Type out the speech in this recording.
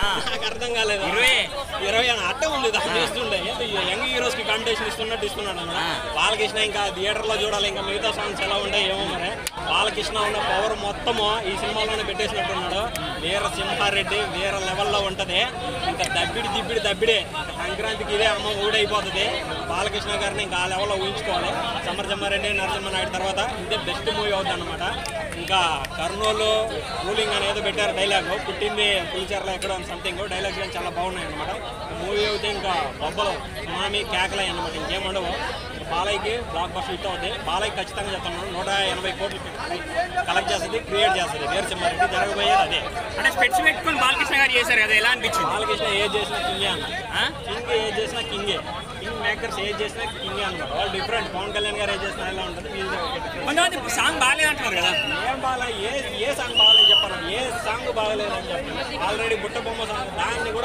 నాకు అర్థం కాలేదు ఇరవై. ఇరవై అని అట్టే ఉంది దాన్ని చేస్తుండే ఏంటి ఈ యంగ్ హీరోస్ కి కాంపిటీషన్ ఇస్తున్నట్టు ఇస్తున్నాడు అన్నమాట బాలకృష్ణ ఇంకా థియేటర్ లో చూడాలి ఇంకా మిగతా సాంగ్స్ ఎలా ఉంటాయి ఏమో మరి బాలకృష్ణ ఉన్న పవర్ మొత్తము ఈ సినిమాలోనే పెట్టేసినట్టున్నాడు వీర సింహారెడ్డి వీర లెవెల్లో ఉంటది ఇంకా దబ్బిడి దిబ్బిడి దబ్బిడే ఇంకా సంక్రాంతికి ఇదే అమ్మ ఊడైపోతుంది బాలకృష్ణ గారిని ఇంకా ఆ లెవెల్లో ఊహించుకోవాలి సమరజమ్మారెడ్డి నరసింహనాయుడు తర్వాత ఇదే బెస్ట్ మూవీ అవుతుంది అనమాట ఇంకా కర్నూలు రూలింగ్ అనేది పెట్టారు డైలాగ్ పుట్టింది పులిచెర్ల ఎక్కడో సంథింగ్ డైలాగ్స్ కానీ చాలా బాగున్నాయి అనమాట మూవీ అయితే ఇంకా బొబ్బలు సునామీ కేకలే అనమాట ఇంకేముండవు బాలయ్యకి బ్లాక్ బస్టర్ హిట్ అవుతుంది బాలయ్య ఖచ్చితంగా చెప్తున్నాను నూట ఎనభై కోట్లు కలెక్ట్ చేస్తుంది క్రియేట్ చేస్తుంది వేరు సింహారెడ్డి జరగబోయేది అదే అంటే స్పెట్స్ పెట్టుకుని బాలకృష్ణ గారు చేశారు కదా ఎలా అనిపించింది బాలకృష్ణ ఏ చేసినా కింగే అన్న ఆ? కింగ్ ఏ చేసినా కింగే కింగ్ మేకర్స్ ఏ చేసినా కింగే అనమాట వాళ్ళు డిఫరెంట్ పవన్ కళ్యాణ్ గారు ఏ చేసినా ఎలా ఉంటుంది వీళ్ళు different. కొంతమంది సాంగ్ బాగాలేదు అంటున్నారు కదా ఏం బాగా ఏ ఏ సాంగ్ బాగాలేదు చెప్పాను ఏ సాంగ్ బాగలేదు అని చెప్పాను ఆల్రెడీ బుట్ట బొమ్మ సాంగ్ దాన్ని